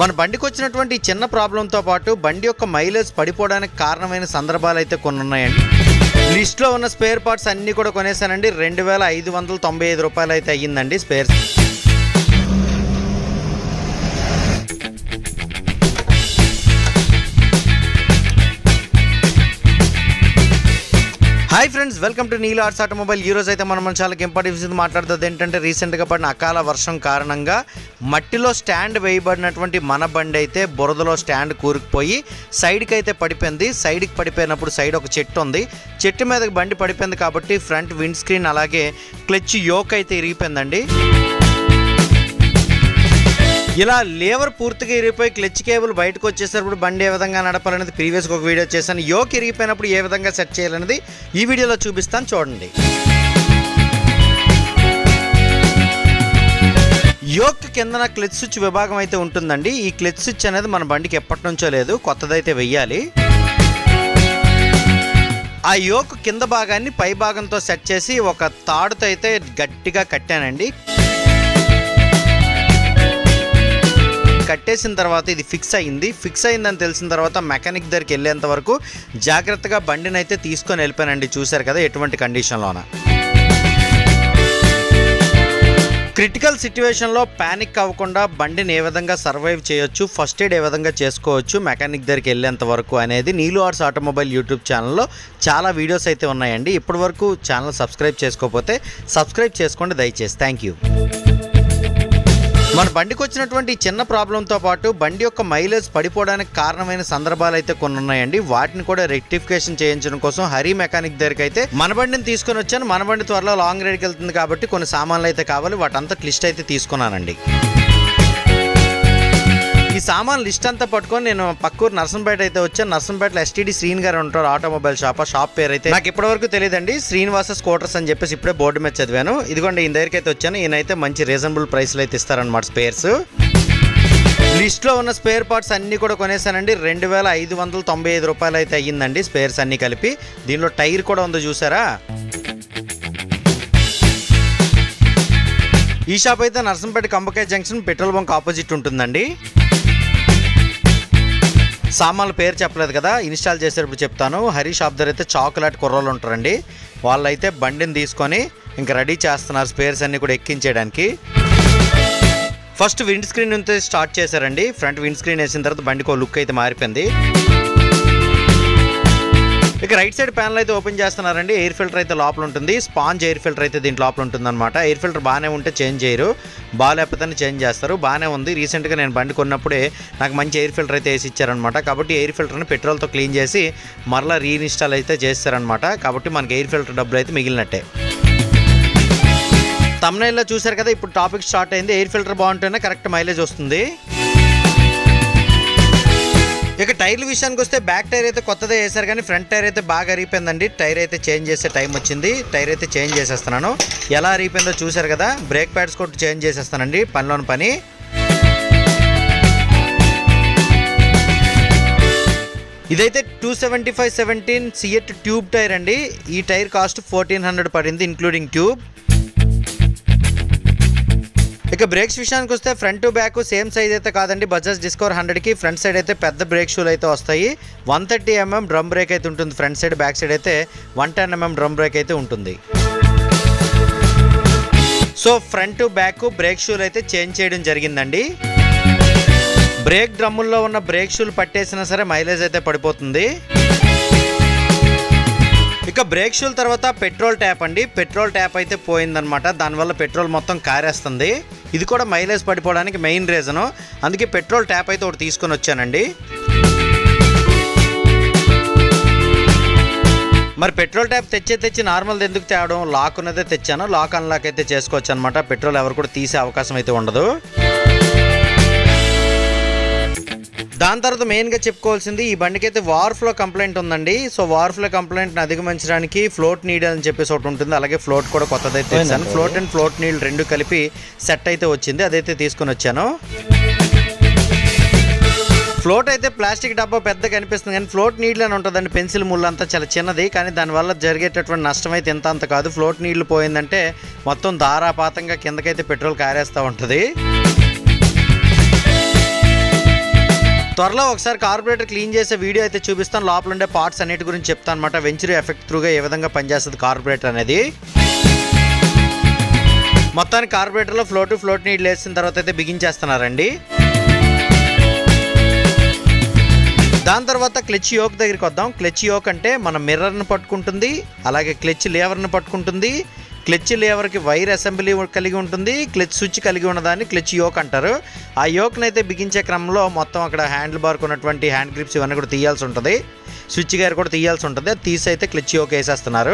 మన బండికి వచ్చినటువంటి ఈ చిన్న ప్రాబ్లంతో పాటు బండి యొక్క మైలేజ్ పడిపోవడానికి కారణమైన సందర్భాలు అయితే కొన్ని ఉన్నాయండి లిస్ట్లో ఉన్న స్పేర్ పార్ట్స్ అన్నీ కూడా కొనేసానండి రెండు వేల ఐదు వందల తొంభై ఐదు రూపాయలు అయితే అయ్యిందండి spares hi friends welcome to Neel arts automobile ఈ రోజు అయితే మనం మన చాలా ఇంపార్టెంట్ విషయం మాట్లాడుతుంది ఏంటంటే రీసెంట్గా పడిన అకాల వర్షం కారణంగా మట్టిలో స్టాండ్ వేయబడినటువంటి మన బండి అయితే బురదలో స్టాండ్ కూరుకుపోయి సైడ్కి అయితే పడిపోయింది సైడ్కి పడిపోయినప్పుడు సైడ్ ఒక చెట్టు ఉంది చెట్టు మీదకి బండి పడిపోయింది కాబట్టి ఫ్రంట్ విండ్ స్క్రీన్ అలాగే క్లచ్ యోక్ అయితే ఇరిగిపోయిందండి ఇలా లేవర్ పూర్తిగా ఇరిగిపోయి క్లచ్ కేబుల్ బయటకు వచ్చేసరికి బండి ఏ విధంగా నడపాలనేది ప్రీవియస్గా ఒక వీడియో చేశాను యోక్ ఇరిగిపోయినప్పుడు ఏ విధంగా సెట్ చేయాలనేది ఈ వీడియోలో చూపిస్తాను చూడండి యోక్ కిందన క్లచ్ స్విచ్ విభాగం అయితే ఉంటుందండి ఈ క్లచ్ స్విచ్ అనేది మన బండికి ఎప్పటి నుంచో లేదు కొత్తదైతే వెయ్యాలి ఆ యోక్ కింద భాగాన్ని పై భాగంతో సెట్ చేసి ఒక తాడుతో అయితే గట్టిగా కట్టానండి కట్టేసిన తర్వాత ఇది ఫిక్స్ అయింది ఫిక్స్ అయిందని తెలిసిన తర్వాత మెకానిక్ దగ్గరికి వెళ్ళేంత వరకు జాగ్రత్తగా బండిని అయితే తీసుకొని వెళ్ళిపోయానండి చూశారు కదా ఎటువంటి కండిషన్లోన క్రిటికల్ సిచ్యువేషన్లో ప్యానిక్ అవ్వకుండా బండిని ఏ విధంగా సర్వైవ్ చేయొచ్చు ఫస్ట్ ఎయిడ్ ఏ విధంగా చేసుకోవచ్చు మెకానిక్ దగ్గరికి వెళ్ళేంత వరకు అనేది నీలు ఆర్ట్స్ ఆటోమొబైల్ యూట్యూబ్ ఛానల్లో చాలా వీడియోస్ అయితే ఉన్నాయండి ఇప్పటి వరకు ఛానల్ సబ్స్క్రైబ్ చేసుకోకపోతే సబ్స్క్రైబ్ చేసుకోండి దయచేసి థ్యాంక్ యూ మన బండికి వచ్చినటువంటి ఈ చిన్న ప్రాబ్లంతో పాటు బండి యొక్క మైలేజ్ పడిపోవడానికి కారణమైన సందర్భాలు అయితే కొన్ని ఉన్నాయండి వాటిని కూడా రెక్టిఫికేషన్ చేయించడం కోసం హరి మెకానిక్ దగ్గరికి అయితే మన బండిని తీసుకొని వచ్చాను మన బండి త్వరలో లాంగ్ రైడ్కి వెళ్తుంది కాబట్టి కొన్ని సామాన్లు అయితే కావాలి వాటంతా లిస్ట్ అయితే తీసుకున్నానండి ఈ సామాన్ లిస్ట్ అంతా పట్టుకొని నేను పక్కూరు నర్సంపేట అయితే వచ్చాను నర్సంపేటలో ఎస్టీడీ శ్రీన్ గారు ఉంటారు ఆటోమొబైల్ షాప్ ఆ షాప్ పేరు అయితే నాకు ఇప్పటివరకు తెలియదండి శ్రీనివాస స్కూటర్స్ అని చెప్పేసి ఇప్పుడే బోర్డు మీద చదివాను ఇదిగోండి ఈయన దగ్గరికి అయితే వచ్చాను ఈయన అయితే మంచి రీజనబుల్ ప్రైస్లో అయితే ఇస్తారనమాట స్పేర్స్ లిస్ట్లో ఉన్న స్పేర్ పార్ట్స్ అన్నీ కూడా కొనేసానండి రెండు వేల ఐదు వందల తొంభై ఐదు రూపాయలు అయితే అయ్యిందండి స్పేర్స్ అన్నీ కలిపి దీనిలో టైర్ కూడా ఉందో చూసారా ఈ షాప్ అయితే Narsampet Kambakaya junction petrol bunk opposite ఉంటుందండి సామాన్ల పేరు చెప్పలేదు కదా ఇన్స్టాల్ చేసేటప్పుడు చెప్తాను హరి షాప్ దగ్గర అయితే చాక్లెట్ కుర్రోళ్ళు ఉంటారండి వాళ్ళైతే బండిని తీసుకొని ఇంకా రెడీ చేస్తున్నారు స్పేర్స్ అన్ని కూడా ఎక్కించేయడానికి ఫస్ట్ విండ్ స్క్రీన్ నుంచి స్టార్ట్ చేశారండి ఫ్రంట్ విండ్ స్క్రీన్ వేసిన తర్వాత బండికి లుక్ అయితే మారిపోయింది ఇక రైట్ సైడ్ ప్యానల్ అయితే ఓపెన్ చేస్తున్నారండి ఎయిర్ ఫిల్టర్ అయితే లోపల ఉంటుంది స్పాంజ్ ఎయిర్ ఫిల్టర్ అయితే దీంట్లో లోపల ఉంటుంది అనమాట ఎయిర్ ఫిల్టర్ బాగానే ఉంటే చేంజ్ చేయరు బాగాలేకపోతే చేంజ్ చేస్తారు బాగానే ఉంది రీసెంట్గా నేను బండి కొన్నప్పుడే నాకు మంచి ఎయిర్ ఫిల్టర్ అయితే వేసి ఇచ్చారనమాట కాబట్టి ఎయిర్ ఫిల్టర్ని పెట్రోల్తో క్లీన్ చేసి మరలా రీఇన్స్టాల్ అయితే చేస్తారనమాట కాబట్టి మనకి ఎయిర్ ఫిల్టర్ డబ్బులు అయితే మిగిలినట్టే తమ్నైల్లో చూశారు కదా ఇప్పుడు టాపిక్ స్టార్ట్ అయింది ఎయిర్ ఫిల్టర్ బాగుంటేనే కరెక్ట్ మైలేజ్ వస్తుంది ఇక టైర్ల విషయానికి వస్తే బ్యాక్ టైర్ అయితే కొత్తదే వేశారు కానీ ఫ్రంట్ టైర్ అయితే బాగా అరిగిపోయిందండి టైర్ అయితే చేంజ్ చేసే టైం వచ్చింది టైర్ అయితే చేంజ్ చేసేస్తున్నాను ఎలా అరిగిపోయిందో చూశారు కదా బ్రేక్ ప్యాడ్స్ కొట్టి చేంజ్ చేసేస్తానండి పనిలోని పని ఇదైతే two seventy five seventeen CEAT tube tyre అండి ఈ టైర్ కాస్ట్ ఫోర్టీన్ హండ్రెడ్ పడింది ఇంక్లూడింగ్ ట్యూబ్ ఇక బ్రేక్స్ విషయానికి వస్తే front to back same size అయితే కాదండి బజాజ్ డిస్కవర్ హండ్రెడ్కి ఫ్రంట్ సైడ్ అయితే పెద్ద బ్రేక్ షూలు అయితే వస్తాయి one thirty MM drum brake అయితే ఉంటుంది ఫ్రంట్ సైడ్ బ్యాక్ సైడ్ అయితే one ten MM drum brake అయితే ఉంటుంది so front to back brake షూలు అయితే చేంజ్ చేయడం జరిగిందండి బ్రేక్ డ్రమ్ముల్లో ఉన్న బ్రేక్ షూలు పట్టేసినా సరే మైలేజ్ అయితే పడిపోతుంది ఇక బ్రేక్ షూల తర్వాత పెట్రోల్ ట్యాప్ అండి పెట్రోల్ ట్యాప్ అయితే పోయిందనమాట దానివల్ల పెట్రోల్ మొత్తం కారేస్తుంది ఇది కూడా మైలేజ్ పడిపోవడానికి మెయిన్ రీజను అందుకే పెట్రోల్ ట్యాప్ అయితే ఒకటి తీసుకొని వచ్చానండి మరి పెట్రోల్ ట్యాప్ తెచ్చే తెచ్చి నార్మల్ ఎందుకు తేవడం లాక్ ఉన్నదే తెచ్చాను లాక్ అన్లాక్ అయితే చేసుకోవచ్చు అనమాట పెట్రోల్ ఎవరు కూడా తీసే అవకాశం అయితే ఉండదు దాని తర్వాత మెయిన్గా చెప్పుకోవాల్సింది ఈ బండికి అయితే వార్ఫ్లో కంప్లైంట్ ఉందండి సో వార్ఫ్లో కంప్లైంట్ని అధిగమించడానికి ఫ్లోట్ నీడ్ అని చెప్పేసి ఒకటి ఉంటుంది అలాగే ఫ్లోట్ కూడా కొత్తదైతే తెచ్చాను ఫ్లోట్ అండ్ ఫ్లోట్ నీళ్ళు రెండు కలిపి సెట్ అయితే వచ్చింది అదైతే తీసుకొని వచ్చాను ఫ్లోట్ అయితే ప్లాస్టిక్ డబ్బా పెద్దగా కనిపిస్తుంది కానీ ఫ్లోట్ నీళ్ళు అని ఉంటుందండి పెన్సిల్ ముళ్ళు అంతా చాలా చిన్నది కానీ దానివల్ల జరిగేటటువంటి నష్టం అయితే ఎంత అంత కాదు ఫ్లోట్ నీళ్లు పోయిందంటే మొత్తం ధారాపాతంగా కిందకైతే పెట్రోల్ కారేస్తూ ఉంటుంది త్వరలో ఒకసారి కార్బొరేటర్ క్లీన్ చేసే వీడియో అయితే చూపిస్తాను లోపల ఉండే పార్ట్స్ అన్నిటి గురించి చెప్తాను అనమాట వెంచరీ ఎఫెక్ట్ త్రూగా ఏ విధంగా పనిచేస్తుంది కార్బొరేటర్ అనేది మొత్తానికి కార్బొరేటర్లో ఫ్లోట్ ఫ్లోట్ నీళ్ళు వేసిన తర్వాత అయితే బిగించేస్తున్నారండి దాని తర్వాత క్లచ్ యోక్ దగ్గరికి వద్దాం క్లచ్ యోక్ అంటే మన మిర్రర్ని పట్టుకుంటుంది అలాగే క్లచ్ లేవర్ని పట్టుకుంటుంది క్లచ్ లేవర్కి వైర్ అసెంబ్లీ కలిగి ఉంటుంది క్లచ్ స్విచ్ కలిగి ఉన్నదాన్ని క్లచ్ యోక్ అంటారు ఆ యోక్ని అయితే బిగించే క్రమంలో మొత్తం అక్కడ హ్యాండిల్ బార్కు ఉన్నటువంటి హ్యాండ్ గ్రిప్స్ ఇవన్నీ కూడా తీయాల్సి ఉంటుంది స్విచ్ గేర్ కూడా తీయాల్సి ఉంటుంది అది తీసి అయితే క్లచ్ యోక్ వేసేస్తున్నారు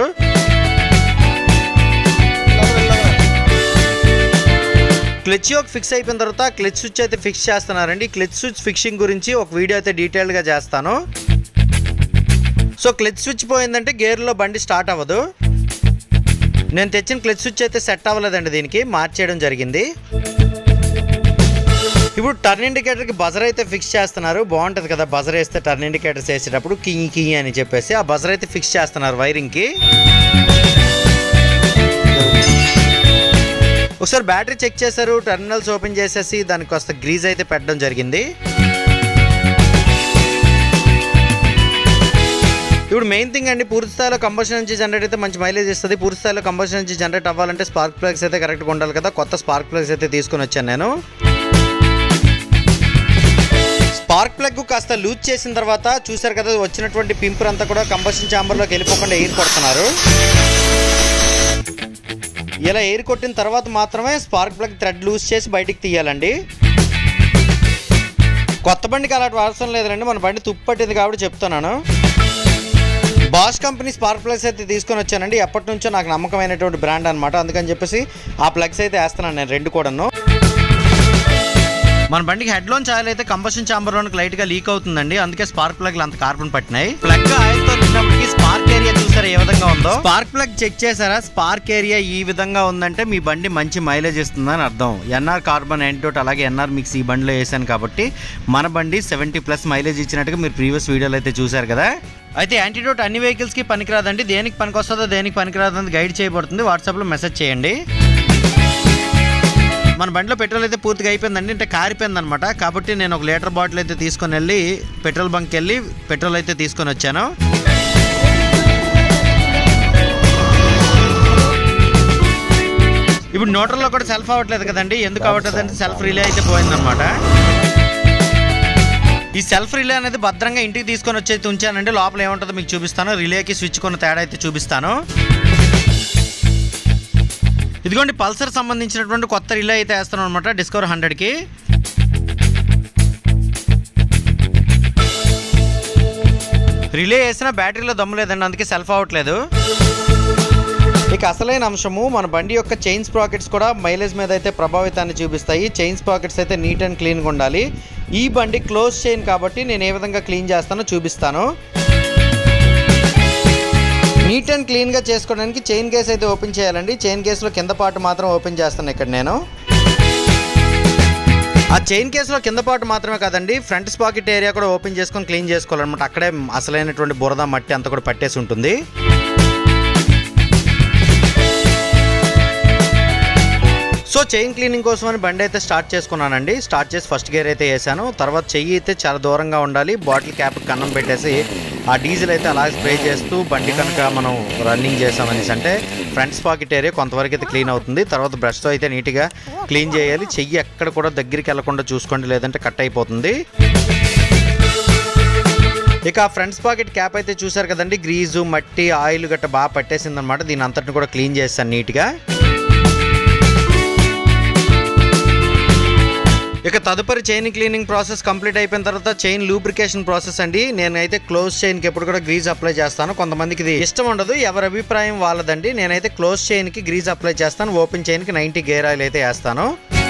క్లచ్ యోక్ ఫిక్స్ అయిపోయిన తర్వాత క్లచ్ స్విచ్ అయితే ఫిక్స్ చేస్తున్నారండి క్లచ్ స్విచ్ ఫిక్సింగ్ గురించి ఒక వీడియో అయితే డీటెయిల్గా చేస్తాను సో క్లచ్ స్విచ్ పోయిందంటే గేర్లో బండి స్టార్ట్ అవ్వదు నేను తెచ్చిన క్లచ్ స్విచ్ అయితే సెట్ అవ్వలేదండి దీనికి మార్చేయడం జరిగింది ఇప్పుడు టర్న్ ఇండికేటర్కి బజర్ అయితే ఫిక్స్ చేస్తున్నారు బాగుంటుంది కదా బజర్ వేస్తే టర్న్ ఇండికేటర్స్ వేసేటప్పుడు కింగ్ కింగ్ అని చెప్పేసి ఆ బజర్ అయితే ఫిక్స్ చేస్తున్నారు వైరింగ్కి ఒకసారి బ్యాటరీ చెక్ చేశారు టెర్మినల్స్ ఓపెన్ చేసేసి దానికి కాస్త గ్రీజ్ అయితే పెట్టడం జరిగింది ఇప్పుడు మెయిన్ థింగ్ అండి పూర్తి స్థాయిలో కంబషన్ నుంచి జనరేట్ అయితే మంచి మైలేజ్ ఇస్తుంది పూర్తి స్థాయిలో కంబషన్ నుంచి జనరేట్ అవ్వాలంటే స్పార్క్ ప్లగ్స్ అయితే కరెక్ట్గా ఉండాలి కదా కొత్త స్పార్క్ ప్లగ్స్ అయితే తీసుకొని వచ్చాను నేను స్పార్క్ ప్లగ్ కాస్త లూజ్ చేసిన తర్వాత చూసారు కదా వచ్చినటువంటి పింపర్ అంతా కూడా కంబషన్ ఛాంబర్లోకి వెళ్ళిపోకుండా ఎయిర్ కొడుతున్నారు ఇలా ఎయిర్ కొట్టిన తర్వాత మాత్రమే స్పార్క్ ప్లగ్ థ్రెడ్ లూజ్ చేసి బయటికి తీయాలండి కొత్త బండికి అలాంటి అవసరం లేదండి మన బండి తుప్పు పట్టింది కాబట్టి చెప్తున్నాను బాష్ కంపెనీ స్పార్క్ ప్లగ్స్ అయితే తీసుకొని వచ్చానండి ఎప్పటి నుంచో నాకు నమ్మకమైనటువంటి బ్రాండ్ అనమాట అందుకని చెప్పేసి ఆ ప్లగ్స్ అయితే వేస్తున్నాను నేను రెండు కూడాను మన బండికి హెడ్ లోన్ ఆయిల్ అయితే కంబషన్ చాంబర్ లోనికి లైట్ గా లీక్ అవుతుందండి అందుకే స్పార్క్ ప్లగ్ అంత కార్బన్ పట్టినాయి ప్లగ్ ఆయిల్ తో నిండినప్పటికీ స్పార్క్ ఏరియా చూసారా ఏ విధంగా ఉందో స్పార్క్ ప్లగ్ చెక్ చేశారా స్పార్క్ ఏరియా ఈ విధంగా ఉందంటే మీ బండి మంచి మైలేజ్ ఇస్తుందని అర్థం ఎన్ఆర్ కార్బన్ యాంటోట్ అలాగే ఎన్ఆర్ మిక్స్ ఈ బండిలో వేసాను కాబట్టి మన బండి సెవెంటీ ప్లస్ మైలేజ్ ఇచ్చినట్టుగా మీరు ప్రీవియస్ వీడియోలో అయితే చూసారు కదా అయితే యాంటీడోట్ అన్ని వెహికల్స్కి పనికిరాదండి దేనికి పనికొస్తుందో దేనికి పనికిరాదని గైడ్ చేయబడుతుంది వాట్సాప్లో మెసేజ్ చేయండి మన బండిలో పెట్రోల్ అయితే పూర్తిగా అయిపోయిందండి అంటే కారిపోయింది అనమాట కాబట్టి నేను ఒక లీటర్ బాటిల్ అయితే తీసుకొని వెళ్ళి పెట్రోల్ బంక్ వెళ్ళి పెట్రోల్ అయితే తీసుకొని వచ్చాను ఇప్పుడు న్యూట్రల్లో కూడా సెల్ఫ్ అవ్వట్లేదు కదండి ఎందుకు అవ్వట్లేదు అంటే సెల్ఫ్ రిలే అయితే పోయిందనమాట ఈ సెల్ఫ్ రిలే అనేది భద్రంగా ఇంటికి తీసుకొని వచ్చి అయితే ఉంచానండి లోపల ఏముంటుందో మీకు చూపిస్తాను రిలేకి స్విచ్ కొన్న తేడా అయితే చూపిస్తాను ఇదిగోండి పల్సర్ సంబంధించినటువంటి కొత్త రిలే అయితే వేస్తాను అనమాట డిస్కవర్ హండ్రెడ్కి రిలే వేసినా బ్యాటరీలో దమ్ము లేదండి అందుకే సెల్ఫ్ అవ్వట్లేదు ఇక అసలైన అంశము మన బండి యొక్క చైన్ స్ప్రాకెట్స్ కూడా మైలేజ్ మీద అయితే ప్రభావితాన్ని చూపిస్తాయి చైన్ స్ప్రాకెట్స్ అయితే నీట్ అండ్ క్లీన్గా ఉండాలి ఈ బండి క్లోజ్ చైన్ కాబట్టి నేను ఏ విధంగా క్లీన్ చేస్తానో చూపిస్తాను నీట్ అండ్ క్లీన్గా చేసుకోవడానికి చైన్ కేస్ అయితే ఓపెన్ చేయాలండి చైన్ కేసులో కింద పార్ట్ మాత్రం ఓపెన్ చేస్తాను ఇక్కడ నేను ఆ చైన్ కేసులో కింద పార్ట్ మాత్రమే కాదండి ఫ్రంట్ స్పాకెట్ ఏరియా కూడా ఓపెన్ చేసుకొని క్లీన్ చేసుకోవాలన్నమాట అక్కడే అసలైనటువంటి బురద మట్టి అంతా కూడా పట్టేసి ఉంటుంది సో చైన్ క్లీనింగ్ కోసం అని బండి అయితే స్టార్ట్ చేసుకున్నానండి స్టార్ట్ చేసి ఫస్ట్ గేర్ అయితే వేసాను తర్వాత చెయ్యి అయితే చాలా దూరంగా ఉండాలి బాటిల్ క్యాప్ కన్నం పెట్టేసి ఆ డీజిల్ అయితే అలా స్ప్రే చేస్తూ బండి కనుక మనం రన్నింగ్ చేసామనేసి అంటే ఫ్రంట్ పాకెట్ ఏరియా కొంతవరకు అయితే క్లీన్ అవుతుంది తర్వాత బ్రష్తో అయితే నీట్గా క్లీన్ చేయాలి చెయ్యి ఎక్కడ కూడా దగ్గరికి వెళ్లకుండా చూసుకోండి లేదంటే కట్ అయిపోతుంది ఇక ఆ ఫ్రంట్ పాకెట్ క్యాప్ అయితే చూసారు కదండి గ్రీజు మట్టి ఆయిల్ గట్ట బాగా పట్టేసింది అనమాట దీని అంతటిని కూడా క్లీన్ చేస్తాను నీట్గా ఇక తదుపరి చైన్ క్లీనింగ్ ప్రాసెస్ కంప్లీట్ అయిపోయిన తర్వాత చైన్ లూబ్రికేషన్ ప్రాసెస్ అండి నేనైతే క్లోజ్ చైన్కి ఎప్పుడు కూడా గ్రీజ్ అప్లై చేస్తాను కొంతమందికి ఇది ఇష్టం ఉండదు ఎవరి అభిప్రాయం వాళ్ళదండి నేనైతే క్లోజ్ చైన్కి గ్రీజ్ అప్లై చేస్తాను ఓపెన్ చైన్కి నైంటీ గేర్ ఆయిల్ అయితే వేస్తాను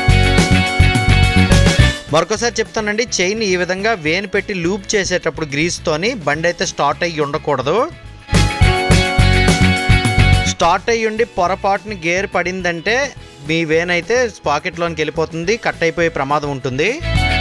మరొకసారి చెప్తానండి చైన్ ఈ విధంగా వేని పెట్టి లూప్ చేసేటప్పుడు గ్రీస్తోని బండి అయితే స్టార్ట్ అయ్యి ఉండకూడదు స్టార్ట్ అయ్యి ఉండి పొరపాటుని గేర్ పడిందంటే మీ వేన్ అయితే పాకెట్లోనికి వెళ్ళిపోతుంది కట్ అయిపోయే ప్రమాదం ఉంటుంది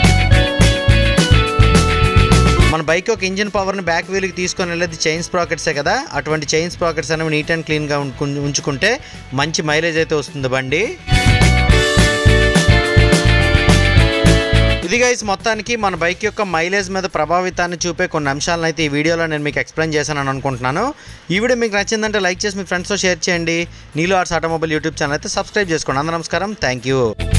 మన బైక్ యొక్క ఇంజిన్ పవర్ని బ్యాక్ వీల్కి తీసుకొని వెళ్ళేది చైన్ స్ప్రాకెట్సే కదా అటువంటి చైన్ స్ప్రాకెట్స్ అనేవి నీట్ అండ్ క్లీన్గా ఉంచుకు- ఉంచుకుంటే మంచి మైలేజ్ అయితే వస్తుంది బండి ఇది గైస్ మొత్తానికి మన బైక్ యొక్క మైలేజ్ మీద ప్రభావితాన్ని చూపే కొన్ని అంశాలను అయితే ఈ వీడియోలో నేను మీకు ఎక్స్ప్లెయిన్ చేశానని అనుకుంటున్నాను ఈ వీడియో మీకు నచ్చిందంటే లైక్ చేసి మీ ఫ్రెండ్స్తో షేర్ చేయండి Neelo arts automobile YouTube channel అయితే సబ్స్క్రైబ్ చేసుకోండి అందరూ నమస్కారం థ్యాంక్ యూ